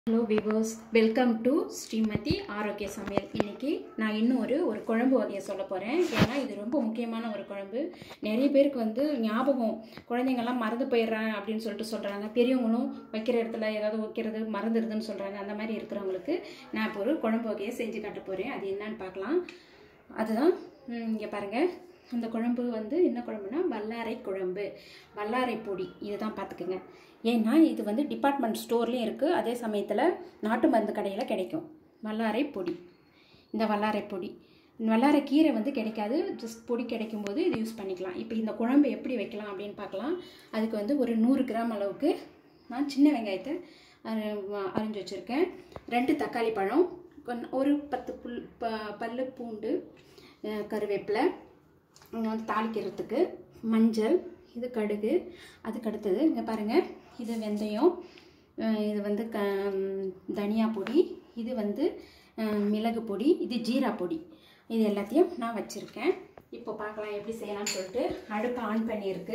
Hello viewers welcome to ஸ்ரீமதி ஆரோக்கிய சமையல் இன்னைக்கு நான் இன்னும் ஒரு ஒரு குழம்பு வகையை சொல்ல போகிறேன் ஏன்னா இது ரொம்ப முக்கியமான ஒரு குழம்பு நிறைய பேருக்கு வந்து ஞாபகம் குழந்தைங்கள்லாம் மறந்து போயிடுறேன் அப்படின்னு சொல்லிட்டு சொல்கிறாங்க பெரியவங்களும் வைக்கிற இடத்துல ஏதாவது வைக்கிறது மறந்துடுதுன்னு சொல்கிறாங்க அந்த மாதிரி இருக்கிறவங்களுக்கு நான் இப்போ ஒரு குழம்பு வகையை செஞ்சு காட்ட போகிறேன் அது என்னன்னு பார்க்கலாம் அதுதான் இங்கே பாருங்கள் அந்த குழம்பு வந்து என்ன குழம்புனா வல்லாரை குழம்பு வல்லாரை பொடி இதுதான் பார்த்துக்குங்க ஏன்னா இது வந்து டிபார்ட்மெண்ட் ஸ்டோர்லேயும் இருக்குது அதே சமயத்தில் நாட்டு மருந்து கடையில் கிடைக்கும் வல்லாரை பொடி இந்த வல்லாரை பொடி வல்லாரை கீரை வந்து கிடைக்காது ஜஸ்ட் பொடி கிடைக்கும்போது இது யூஸ் பண்ணிக்கலாம் இப்போ இந்த குழம்பு எப்படி வைக்கலாம் அப்படின்னு பார்க்கலாம் அதுக்கு வந்து ஒரு நூறு கிராம் அளவுக்கு நான் சின்ன வெங்காயத்தை அரி- அரிஞ்சு வச்சுருக்கேன் ரெண்டு தக்காளி பழம் கொன்- ஒரு பத்து புல் ப பல்லு பூண்டு அஹ் கருவேப்பிலை இங்கே வந்து தாளிக்கிறதுக்கு மஞ்சள் இது கடுகு அதுக்கு அடுத்தது இங்கே பாருங்கள் இது வெந்தயம் அஹ் இது வந்து க ம், தனியா பொடி இது வந்து அஹ், மிளகு பொடி இது ஜீரா பொடி இது எல்லாத்தையும் நான் வச்சுருக்கேன் இப்போ பார்க்கலாம் எப்படி செய்யலாம்னு சொல்லிட்டு அடுப்பு ஆன் பண்ணியிருக்கு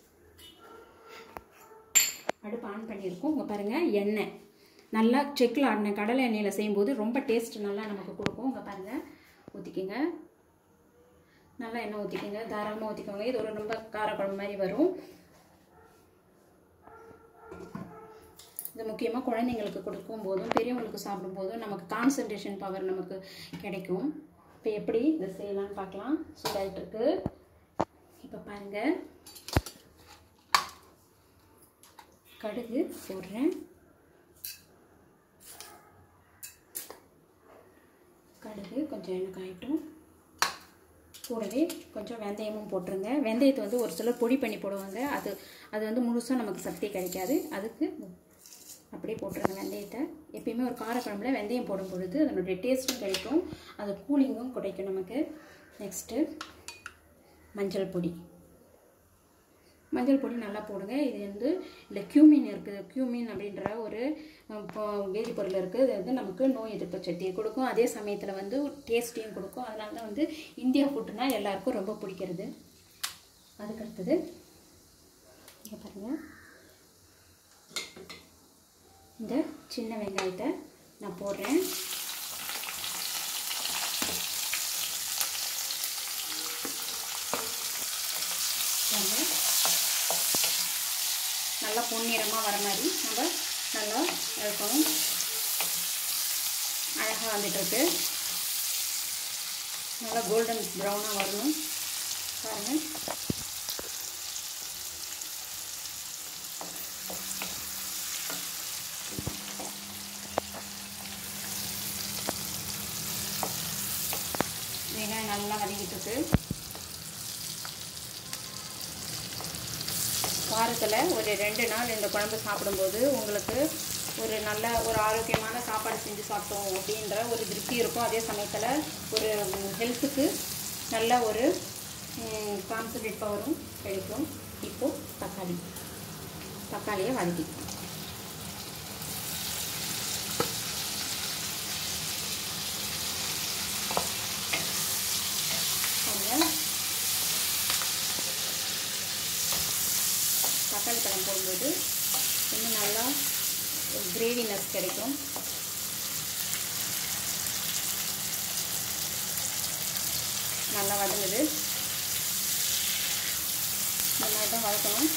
அடுப்பு ஆன் பண்ணியிருக்கோம் இங்கே பாருங்கள் எண்ணெய் நல்லா செக்கில் ஆடின கடலை எண்ணெயில் செய்யும்போது ரொம்ப டேஸ்ட் நல்லா நமக்கு கொடுக்கும் இங்கே பாருங்கள் ஊற்றிக்கிங்க நல்லா எண்ணெய் ஊற்றிக்கோங்க தாராளமாக ஊற்றிக்கோங்க இது ஒரு ரொம்ப காரக்குழம்பு மாதிரி வரும் இது முக்கியமாக குழந்தைங்களுக்கு கொடுக்கும் போதும் பெரியவங்களுக்கு சாப்பிடும்போதும் நமக்கு கான்சன்ட்ரேஷன் பவர் நமக்கு கிடைக்கும் இப்போ எப்படி இதை செய்யலாம்னு பார்க்கலாம் சூடாயிட்டு இருக்கு இப்போ பாருங்கள் கடுகு போடுறேன் கடுகு கொஞ்சம் எண்ணெய் காயட்டும் கூடவே கொஞ்சம் வெந்தயமும் போட்டுருங்க வெந்தயத்தை வந்து ஒரு சிலர் பொடி பண்ணி போடுவாங்க அது அது வந்து முழுசாக நமக்கு சக்தி கிடைக்காது அதுக்கு அப்படியே போட்டுருங்க வெந்தயத்தை எப்பயுமே ஒரு காரக்குழம்புல வெந்தயம் போடும் பொழுது அதனுடைய டேஸ்ட்டும் கிடைக்கும் அது கூலிங்கும் கிடைக்கும் நமக்கு நெக்ஸ்ட்டு மஞ்சள் பொடி மஞ்சள் பொடி நல்லா போடுங்க இது வந்து இந்த கியூமின் இருக்குது கியூமின் அப்படின்ற ஒரு அஹ், பொ- வேதிப்பொருள் இருக்குது இது வந்து நமக்கு நோய் எதிர்ப்பு சக்தியை கொடுக்கும் அதே சமயத்தில் வந்து டேஸ்ட்டையும் கொடுக்கும் அதனால தான் வந்து இந்தியா ஃபுட்டுனா எல்லாருக்கும் ரொம்ப பிடிக்கிறது அதுக்கு அடுத்தது இங்கே பாருங்கள் இந்த சின்ன வெங்காயத்தை நான் போடுறேன் பாருங்க நல்லா பொன்னிறமாக வர மாதிரி நம்ம நல்லா இருக்கணும் அழகாக வந்துட்டுருக்கு நல்லா கோல்டன் ப்ரௌனாக வரணும் பாருங்கள் வெங்காயம் நல்லா வதங்கிட்டு இருக்கு வாரத்தில் ஒரு ரெண்டு நாள் இந்த குழம்பு சாப்பிடும்போது உங்களுக்கு ஒரு நல்ல ஒரு ஆரோக்கியமான சாப்பாடு செஞ்சு சாப்பிட்டோம் அப்படின்ற ஒரு திருப்தி இருக்கும் அதே சமயத்தில் ஒரு ஹெல்த்துக்கு நல்ல ஒரு கான்சன்ட்ரேட் பவரும் கிடைக்கும் இப்போது தக்காளி தக்காளியை வதக்கிக்கலாம் பாருங்க. தக்காளி பழம் போடும்போது இன்னும் நல்லா கிரேவினஸ் கிடைக்கும் நல்லா வதங்குது இந்த மாதிரி தான் வதக்கணும்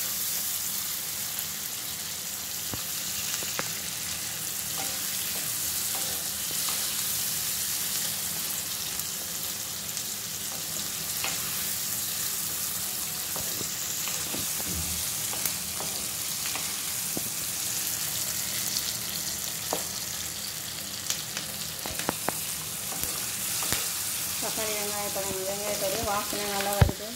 தக்காளி வெங்காய பழம் வெங்காயத்தோட வாசனை நல்லா வருது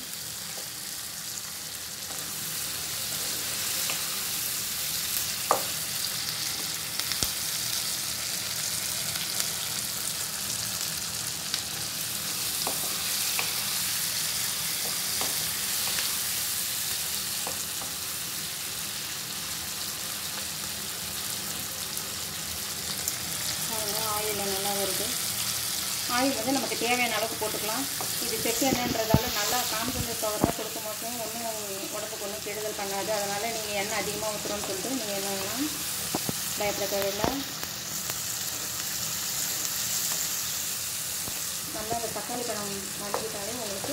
ஆயில் நல்லா வருது ஆயில் வந்து நமக்கு தேவையான அளவுக்கு போட்டுக்கலாம் இது செக்கு எண்ணெய்ன்றதால நல்லா கான்சன்ட்ரேட் பவர் தான் கொடுக்க மாட்டோம் ஒன்றும் உடம்புக்கு ஒன்றும் கெடுதல் பண்ணாது அதனால் நீங்கள் எண்ணெய் அதிகமாக ஊற்றுறோன்னு சொல்லிட்டு நீங்கள் என்ன வேணால் பயப்பட தேவையில்லை நல்லா அந்த தக்காளி பழம் வதக்கிட்டாலே உங்களுக்கு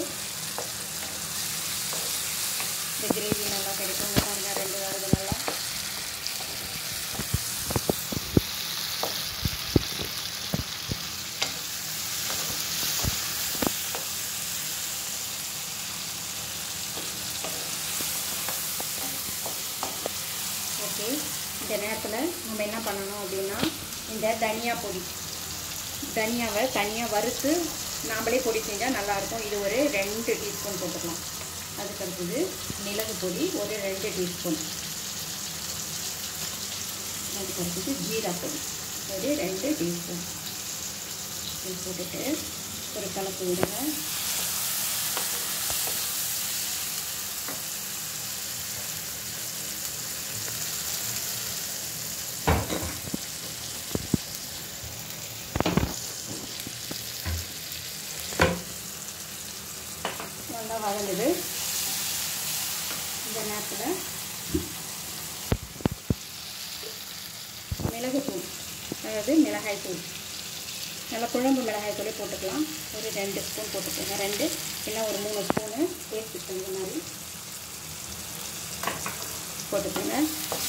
இந்த கிரேவி நல்லா கிடைக்கும் இங்க பாருங்க ரெண்டு வருது நல்லா ஓகே இந்த நேரத்தில் நம்ம என்ன பண்ணணும் அப்படின்னா இந்த தனியா பொடி தனியாவை தனியாக வறுத்து நாமளே பொடி செஞ்சால் நல்லாயிருக்கும் இது ஒரு ரெண்டு டீஸ்பூன் போட்டுக்கலாம் அதுக்கு அடுத்தது மிளகு பொடி ஒரு ரெண்டு டீஸ்பூன் அதுக்கு அடுத்தது ஜீரா பொடி ஒரு ரெண்டு டீஸ்பூன் இது போட்டுட்டு ஒரு கலப்பு விடுங்க நல்லா வதங்குது இந்த நேரத்தில் மிளகுத்தூள் அதாவது மிளகாய் தூள் நல்லா குழம்பு மிளகாய் தூளே போட்டுக்கலாம் ஒரு ரெண்டு ஸ்பூன் போட்டுக்கோங்க ரெண்டு இல்லை ஒரு மூணு ஸ்பூனு டேஸ்ட் தகுந்த மாதிரி போட்டுக்கோங்க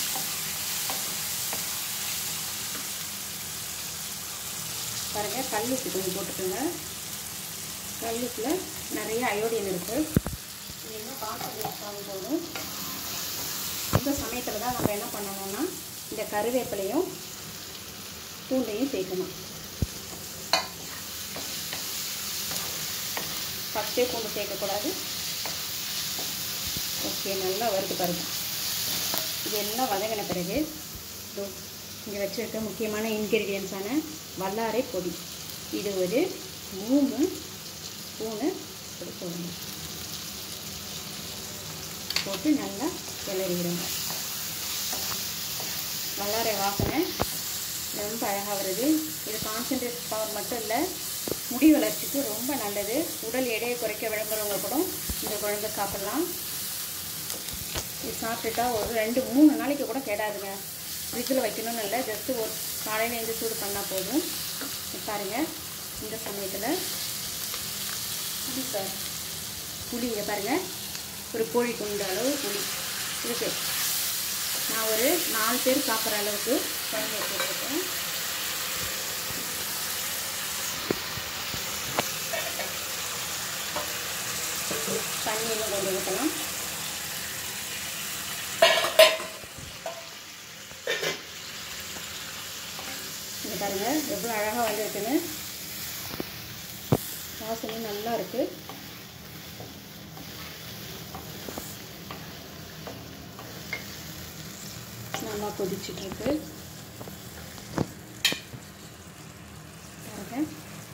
பாருங்கள் கல் உப்பு கொஞ்சம் போட்டுக்கோங்க கல்லுக்குள்ள நிறைய அயோடின் இருக்குது இது இன்னும் கான்சன்ட்ரேட் பண்ண போதும் இந்த சமயத்தில் தான் நம்ம என்ன பண்ணணும்னா இந்த கருவேப்பிலையும் பூண்டையும் சேர்க்கணும் ஃபஸ்ட்டே பூண்டு சேர்க்கக்கூடாது ஓகே நல்லா வருது பாருங்க இது எல்லாம் வதங்கின பிறகு இதோ இங்கே வச்சுருக்க முக்கியமான இன்க்ரீடியன்ஸான வல்லாரை பொடி இது ஒரு மூணு ஸ்பூனு இப்படி போடணும் போட்டு நல்லா கிளறிடுங்க வல்லாரை வாசனை ரொம்ப அழகாக வருது இது கான்சன்ட்ரேட் பவர் மட்டும் இல்லை முடி வளர்ச்சிக்கு ரொம்ப நல்லது உடல் எடையை குறைக்க விளம்புறவங்க கூட இந்த குழம்பு சாப்பிட்லாம் இது சாப்பிட்டுட்டா ஒரு ரெண்டு மூணு நாளைக்கு கூட கெடாதுங்க ஃப்ரிட்ஜில் வைக்கணும்னு இல்லை ஜஸ்ட்டு ஒரு காலையில் எழுந்து சூடு பண்ணால் போதும் பாருங்கள் இந்த சமயத்தில் புளி சார் புளி இங்கே பாருங்கள் ஒரு கோழி குண்டு அளவு புளி இருக்கு நான் ஒரு நாலு பேர் சாப்பிட்ற அளவுக்கு குழம்பு வச்சுருக்கேன் தண்ணி இன்னும் கொஞ்சம் ஊற்றலாம் இங்கே பாருங்கள் எவ்வளோ அழகாக வந்திருக்குன்னு வாசனையும் நல்லா இருக்குது நல்லா கொதிச்சிட்ருக்கு பாருங்க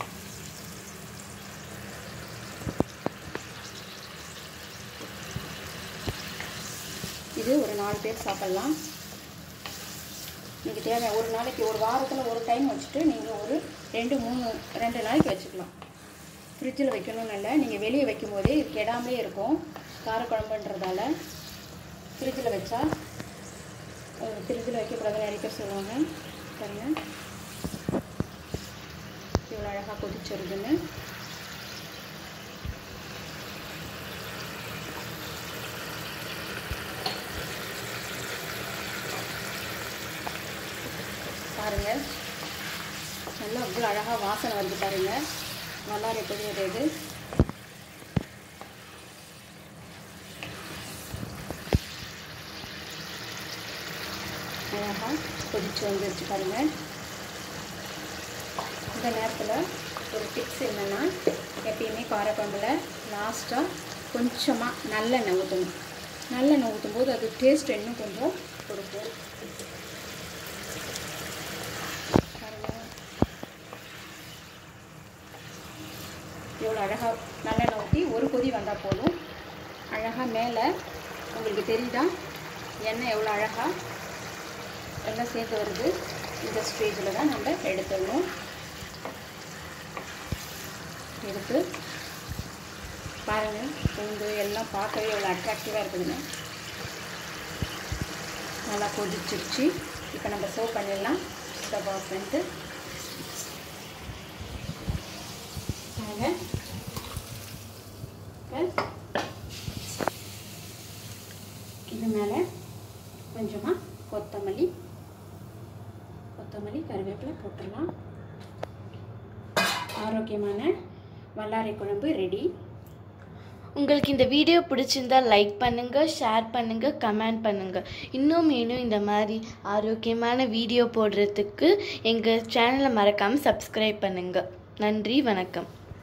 இது ஒரு நாலு பேர் சாப்பிட்லாம் நீங்கள் தேவை ஒரு நாளைக்கு ஒரு வாரத்தில் ஒரு டைம் வச்சுட்டு நீங்கள் ஒரு ரெண்டு மூணு ரெண்டு நாளைக்கு வச்சுக்கலாம் ஃப்ரிட்ஜில் வைக்கணும்னு இல்லை நீங்கள் வெளியே வைக்கும் போதே இது கெடாமலே இருக்கும் காரக்குழம்புன்றதால ஃப்ரிட்ஜில் வச்சா ஃப்ரிட்ஜில் வைக்கக்கூடாதுன்னு நிறைய பேர் சொல்லுவாங்க பாருங்க இவ்வளோ அழகாக கொதிச்சிருதுன்னு பாருங்கள் நல்லா அவ்வளோ அழகாக வாசனை வருது பாருங்கள் நல்லா எப்படி இது அழகாக கொதிச்சு வந்துருச்சு பாருங்கள் இந்த நேரத்தில் ஒரு டிப்ஸ் என்னென்னா எப்பயுமே காரக்குழம்புல லாஸ்ட்டாக கொஞ்சமாக நல்லெண்ணெய் ஊற்றணும் நல்லெண்ணெய் ஊற்றும் போது அது டேஸ்ட் இன்னும் கொஞ்சம் கொடுக்கும் இவ்வளோ அழகாக நல்லெண்ணெய் ஊற்றி ஒரு கொதி வந்தால் போதும் அழகாக மேலே உங்களுக்கு தெரியுதா எண்ணெய் எவ்வளோ அழகாக எல்லாம் சேர்த்து வருது இந்த ஸ்டேஜில் தான் நம்ம எடுத்துடணும் எடுத்து பாருங்கள் பூண்டு எல்லாம் பார்க்கவே எவ்வளோ அட்ராக்டிவாக இருக்குதுங்க நல்லா கொதிச்சிருச்சு இப்போ நம்ம சர்வ் பண்ணிடலாம் ஸ்டவ் ஆஃப் பண்ணிட்டு பாருங்க இப்போ இது மேலே கொஞ்சமாக கொத்தமல்லி கொத்தமல்லி கருவேப்பிலை போட்டுடலாம் ஆரோக்கியமான வல்லாரை குழம்பு ரெடி உங்களுக்கு இந்த வீடியோ பிடிச்சிருந்தா லைக் பண்ணுங்க ஷேர் பண்ணுங்க கமெண்ட் பண்ணுங்க இன்னும் மேலும் இந்த மாதிரி ஆரோக்கியமான வீடியோ போடுறதுக்கு எங்கள் சேனலை மறக்காமல் சப்ஸ்கிரைப் பண்ணுங்க நன்றி வணக்கம்